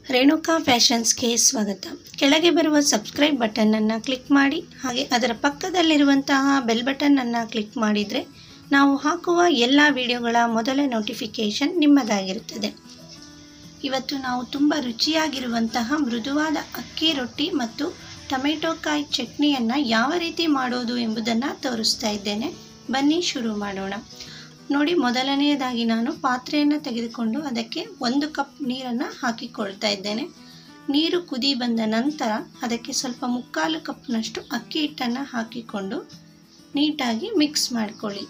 ರೇಣುಕಾ ಫ್ಯಾಷನ್ಸ್ಗೆ ಸ್ವಾಗತ ಕೆಳಗೆ ಬರುವ ಸಬ್ಸ್ಕ್ರೈಬ್ ಬಟನನ್ನು ಕ್ಲಿಕ್ ಮಾಡಿ ಹಾಗೆ ಅದರ ಪಕ್ಕದಲ್ಲಿರುವಂತಹ ಬೆಲ್ ಬಟನನ್ನು ಕ್ಲಿಕ್ ಮಾಡಿದರೆ ನಾವು ಹಾಕುವ ಎಲ್ಲ ವಿಡಿಯೋಗಳ ಮೊದಲ ನೋಟಿಫಿಕೇಷನ್ ನಿಮ್ಮದಾಗಿರುತ್ತದೆ ಇವತ್ತು ನಾವು ತುಂಬ ರುಚಿಯಾಗಿರುವಂತಹ ಮೃದುವಾದ ಅಕ್ಕಿ ರೊಟ್ಟಿ ಮತ್ತು ಟೊಮೆಟೊ ಕಾಯಿ ಚಟ್ನಿಯನ್ನು ಯಾವ ರೀತಿ ಮಾಡೋದು ಎಂಬುದನ್ನು ತೋರಿಸ್ತಾ ಇದ್ದೇನೆ ಬನ್ನಿ ಶುರು ಮಾಡೋಣ ನೋಡಿ ಮೊದಲನೆಯದಾಗಿ ನಾನು ಪಾತ್ರೆಯನ್ನು ತೆಗೆದುಕೊಂಡು ಅದಕ್ಕೆ ಒಂದು ಕಪ್ ನೀರನ್ನು ಹಾಕಿಕೊಳ್ತಾ ಇದ್ದೇನೆ ನೀರು ಕುದಿ ಬಂದ ನಂತರ ಅದಕ್ಕೆ ಸ್ವಲ್ಪ ಮುಕ್ಕಾಲು ಕಪ್ನಷ್ಟು ಅಕ್ಕಿ ಹಿಟ್ಟನ್ನು ಹಾಕಿಕೊಂಡು ನೀಟಾಗಿ ಮಿಕ್ಸ್ ಮಾಡಿಕೊಳ್ಳಿ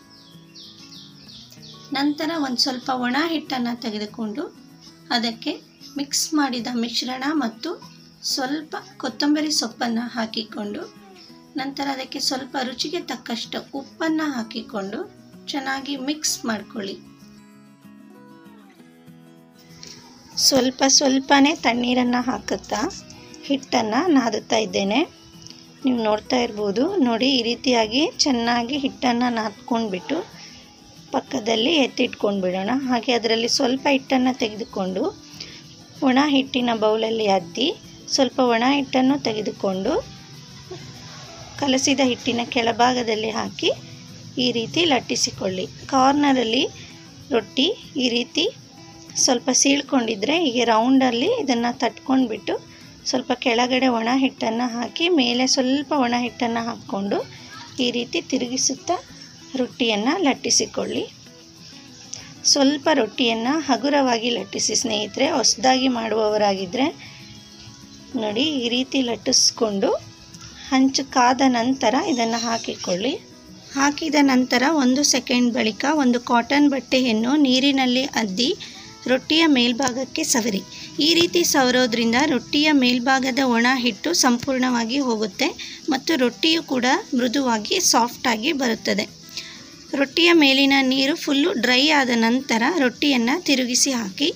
ನಂತರ ಒಂದು ಸ್ವಲ್ಪ ಒಣ ಹಿಟ್ಟನ್ನು ತೆಗೆದುಕೊಂಡು ಅದಕ್ಕೆ ಮಿಕ್ಸ್ ಮಾಡಿದ ಮಿಶ್ರಣ ಮತ್ತು ಸ್ವಲ್ಪ ಕೊತ್ತಂಬರಿ ಸೊಪ್ಪನ್ನು ಹಾಕಿಕೊಂಡು ನಂತರ ಅದಕ್ಕೆ ಸ್ವಲ್ಪ ರುಚಿಗೆ ತಕ್ಕಷ್ಟು ಉಪ್ಪನ್ನು ಹಾಕಿಕೊಂಡು ಚೆನ್ನಾಗಿ ಮಿಕ್ಸ್ ಮಾಡ್ಕೊಳ್ಳಿ ಸ್ವಲ್ಪ ಸ್ವಲ್ಪನೇ ತಣ್ಣೀರನ್ನು ಹಾಕುತ್ತಾ ಹಿಟ್ಟನ್ನು ನಾದುತ್ತಾ ಇದ್ದೇನೆ ನೀವು ನೋಡ್ತಾ ಇರ್ಬೋದು ನೋಡಿ ಈ ರೀತಿಯಾಗಿ ಚೆನ್ನಾಗಿ ಹಿಟ್ಟನ್ನು ನಾದ್ಕೊಂಡ್ಬಿಟ್ಟು ಪಕ್ಕದಲ್ಲಿ ಎತ್ತಿಟ್ಕೊಂಡು ಬಿಡೋಣ ಹಾಗೆ ಅದರಲ್ಲಿ ಸ್ವಲ್ಪ ಹಿಟ್ಟನ್ನು ತೆಗೆದುಕೊಂಡು ಒಣ ಹಿಟ್ಟಿನ ಬೌಲಲ್ಲಿ ಅದ್ದಿ ಸ್ವಲ್ಪ ಒಣ ಹಿಟ್ಟನ್ನು ತೆಗೆದುಕೊಂಡು ಕಲಸಿದ ಹಿಟ್ಟಿನ ಕೆಳಭಾಗದಲ್ಲಿ ಹಾಕಿ ಈ ರೀತಿ ಲಟ್ಟಿಸಿಕೊಳ್ಳಿ ಕಾರ್ನರಲ್ಲಿ ರೊಟ್ಟಿ ಈ ರೀತಿ ಸ್ವಲ್ಪ ಸೀಳ್ಕೊಂಡಿದ್ರೆ ಹೀಗೆ ರೌಂಡಲ್ಲಿ ಇದನ್ನು ತಟ್ಕೊಂಡ್ಬಿಟ್ಟು ಸ್ವಲ್ಪ ಕೆಳಗಡೆ ಒಣ ಹಿಟ್ಟನ್ನು ಹಾಕಿ ಮೇಲೆ ಸ್ವಲ್ಪ ಒಣ ಹಿಟ್ಟನ್ನು ಹಾಕ್ಕೊಂಡು ಈ ರೀತಿ ತಿರುಗಿಸುತ್ತಾ ರೊಟ್ಟಿಯನ್ನು ಲಟ್ಟಿಸಿಕೊಳ್ಳಿ ಸ್ವಲ್ಪ ರೊಟ್ಟಿಯನ್ನು ಹಗುರವಾಗಿ ಲಟ್ಟಿಸಿ ಸ್ನೇಹಿತರೆ ಹೊಸದಾಗಿ ಮಾಡುವವರಾಗಿದ್ದರೆ ನೋಡಿ ಈ ರೀತಿ ಲಟ್ಟಿಸ್ಕೊಂಡು ಹಂಚು ಕಾದ ನಂತರ ಇದನ್ನು ಹಾಕಿಕೊಳ್ಳಿ ಹಾಕಿದ ನಂತರ ಒಂದು ಸೆಕೆಂಡ್ ಬಳಿಕ ಒಂದು ಕಾಟನ್ ಬಟ್ಟೆಯನ್ನು ನೀರಿನಲ್ಲಿ ಅದ್ದಿ ರೊಟ್ಟಿಯ ಮೇಲ್ಭಾಗಕ್ಕೆ ಸವರಿ ಈ ರೀತಿ ಸವರೋದ್ರಿಂದ ರೊಟ್ಟಿಯ ಮೇಲ್ಭಾಗದ ಒಣ ಹಿಟ್ಟು ಸಂಪೂರ್ಣವಾಗಿ ಹೋಗುತ್ತೆ ಮತ್ತು ರೊಟ್ಟಿಯು ಕೂಡ ಮೃದುವಾಗಿ ಸಾಫ್ಟಾಗಿ ಬರುತ್ತದೆ ರೊಟ್ಟಿಯ ಮೇಲಿನ ನೀರು ಫುಲ್ಲು ಡ್ರೈ ಆದ ನಂತರ ರೊಟ್ಟಿಯನ್ನು ತಿರುಗಿಸಿ ಹಾಕಿ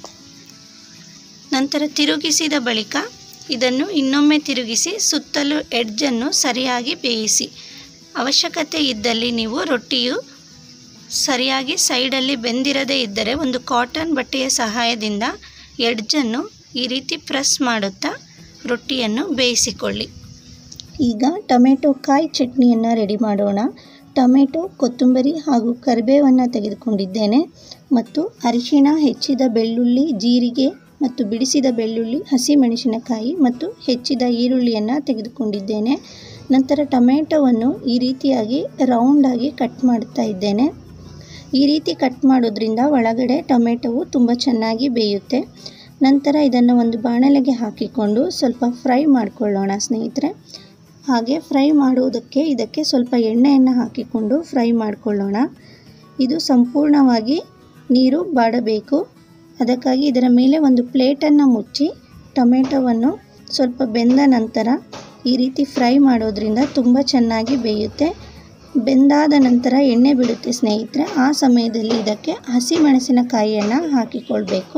ನಂತರ ತಿರುಗಿಸಿದ ಬಳಿಕ ಇದನ್ನು ಇನ್ನೊಮ್ಮೆ ತಿರುಗಿಸಿ ಸುತ್ತಲೂ ಎಡ್ಜನ್ನು ಸರಿಯಾಗಿ ಬೇಯಿಸಿ ಅವಶ್ಯಕತೆ ಇದ್ದಲ್ಲಿ ನೀವು ರೊಟ್ಟಿಯು ಸರಿಯಾಗಿ ಸೈಡಲ್ಲಿ ಬೆಂದಿರದೇ ಇದ್ದರೆ ಒಂದು ಕಾಟನ್ ಬಟ್ಟೆಯ ಸಹಾಯದಿಂದ ಎಡ್ಜನ್ನು ಈ ರೀತಿ ಪ್ರೆಸ್ ಮಾಡುತ್ತಾ ರೊಟ್ಟಿಯನ್ನು ಬೇಯಿಸಿಕೊಳ್ಳಿ ಈಗ ಟೊಮೆಟೊ ಕಾಯಿ ಚಟ್ನಿಯನ್ನು ರೆಡಿ ಮಾಡೋಣ ಟೊಮೆಟೊ ಕೊತ್ತಂಬರಿ ಹಾಗೂ ಕರಿಬೇವನ್ನು ತೆಗೆದುಕೊಂಡಿದ್ದೇನೆ ಮತ್ತು ಅರಿಶಿಣ ಹೆಚ್ಚಿದ ಬೆಳ್ಳುಳ್ಳಿ ಜೀರಿಗೆ ಮತ್ತು ಬಿಡಿಸಿದ ಬೆಳ್ಳುಳ್ಳಿ ಹಸಿಮೆಣಸಿನಕಾಯಿ ಮತ್ತು ಹೆಚ್ಚಿದ ಈರುಳ್ಳಿಯನ್ನು ತೆಗೆದುಕೊಂಡಿದ್ದೇನೆ ನಂತರ ಟೊಮೆಟೊವನ್ನು ಈ ರೀತಿಯಾಗಿ ರೌಂಡಾಗಿ ಕಟ್ ಮಾಡ್ತಾ ಇದ್ದೇನೆ ಈ ರೀತಿ ಕಟ್ ಮಾಡೋದ್ರಿಂದ ಒಳಗಡೆ ಟೊಮೆಟೊವು ತುಂಬ ಚೆನ್ನಾಗಿ ಬೇಯುತ್ತೆ ನಂತರ ಇದನ್ನು ಒಂದು ಬಾಣಲೆಗೆ ಹಾಕಿಕೊಂಡು ಸ್ವಲ್ಪ ಫ್ರೈ ಮಾಡಿಕೊಳ್ಳೋಣ ಸ್ನೇಹಿತರೆ ಹಾಗೆ ಫ್ರೈ ಮಾಡುವುದಕ್ಕೆ ಇದಕ್ಕೆ ಸ್ವಲ್ಪ ಎಣ್ಣೆಯನ್ನು ಹಾಕಿಕೊಂಡು ಫ್ರೈ ಮಾಡಿಕೊಳ್ಳೋಣ ಇದು ಸಂಪೂರ್ಣವಾಗಿ ನೀರು ಬಾಡಬೇಕು ಅದಕ್ಕಾಗಿ ಇದರ ಮೇಲೆ ಒಂದು ಪ್ಲೇಟನ್ನು ಮುಚ್ಚಿ ಟೊಮೆಟೊವನ್ನು ಸ್ವಲ್ಪ ಬೆಂದ ನಂತರ ಈ ರೀತಿ ಫ್ರೈ ಮಾಡೋದ್ರಿಂದ ತುಂಬ ಚೆನ್ನಾಗಿ ಬೇಯುತ್ತೆ ಬೆಂದಾದ ನಂತರ ಎಣ್ಣೆ ಬಿಡುತ್ತೆ ಸ್ನೇಹಿತರೆ ಆ ಸಮಯದಲ್ಲಿ ಇದಕ್ಕೆ ಹಸಿ ಮೆಣಸಿನಕಾಯಿಯನ್ನು ಹಾಕಿಕೊಳ್ಬೇಕು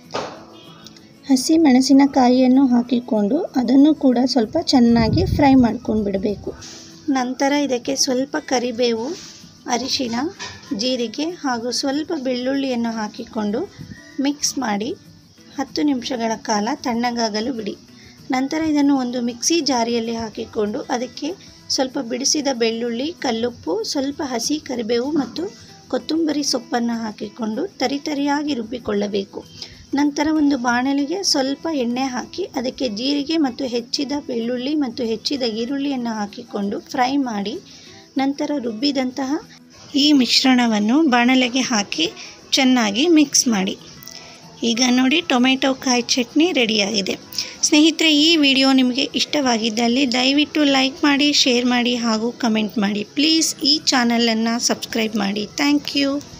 ಹಸಿ ಮೆಣಸಿನಕಾಯಿಯನ್ನು ಹಾಕಿಕೊಂಡು ಅದನ್ನು ಕೂಡ ಸ್ವಲ್ಪ ಚೆನ್ನಾಗಿ ಫ್ರೈ ಮಾಡ್ಕೊಂಡು ಬಿಡಬೇಕು ನಂತರ ಇದಕ್ಕೆ ಸ್ವಲ್ಪ ಕರಿಬೇವು ಅರಿಶಿಣ ಜೀರಿಗೆ ಹಾಗೂ ಸ್ವಲ್ಪ ಬೆಳ್ಳುಳ್ಳಿಯನ್ನು ಹಾಕಿಕೊಂಡು ಮಿಕ್ಸ್ ಮಾಡಿ ಹತ್ತು ನಿಮಿಷಗಳ ಕಾಲ ತಣ್ಣಗಾಗಲು ಬಿಡಿ ನಂತರ ಇದನ್ನು ಒಂದು ಮಿಕ್ಸಿ ಜಾರಿಯಲ್ಲಿ ಹಾಕಿಕೊಂಡು ಅದಕ್ಕೆ ಸ್ವಲ್ಪ ಬಿಡಿಸಿದ ಬೆಳ್ಳುಳ್ಳಿ ಕಲ್ಲುಪ್ಪು ಸ್ವಲ್ಪ ಹಸಿ ಕರಿಬೇವು ಮತ್ತು ಕೊತ್ತಂಬರಿ ಸೊಪ್ಪನ್ನು ಹಾಕಿಕೊಂಡು ತರಿತರಿಯಾಗಿ ರುಬ್ಬಿಕೊಳ್ಳಬೇಕು ನಂತರ ಒಂದು ಬಾಣಲಿಗೆ ಸ್ವಲ್ಪ ಎಣ್ಣೆ ಹಾಕಿ ಅದಕ್ಕೆ ಜೀರಿಗೆ ಮತ್ತು ಹೆಚ್ಚಿದ ಬೆಳ್ಳುಳ್ಳಿ ಮತ್ತು ಹೆಚ್ಚಿದ ಈರುಳ್ಳಿಯನ್ನು ಹಾಕಿಕೊಂಡು ಫ್ರೈ ಮಾಡಿ ನಂತರ ರುಬ್ಬಿದಂತಹ ಈ ಮಿಶ್ರಣವನ್ನು ಬಾಣಲೆಗೆ ಹಾಕಿ ಚೆನ್ನಾಗಿ ಮಿಕ್ಸ್ ಮಾಡಿ ಈಗ ನೋಡಿ ಟೊಮೆಟೊ ಕಾಯಿ ಚಟ್ನಿ ರೆಡಿಯಾಗಿದೆ ಸ್ನೇಹಿತರೆ ಈ ವಿಡಿಯೋ ನಿಮಗೆ ಇಷ್ಟವಾಗಿದ್ದಲ್ಲಿ ದಯವಿಟ್ಟು ಲೈಕ್ ಮಾಡಿ ಶೇರ್ ಮಾಡಿ ಹಾಗೂ ಕಮೆಂಟ್ ಮಾಡಿ ಪ್ಲೀಸ್ ಈ ಚಾನಲನ್ನು ಸಬ್ಸ್ಕ್ರೈಬ್ ಮಾಡಿ ಥ್ಯಾಂಕ್ ಯು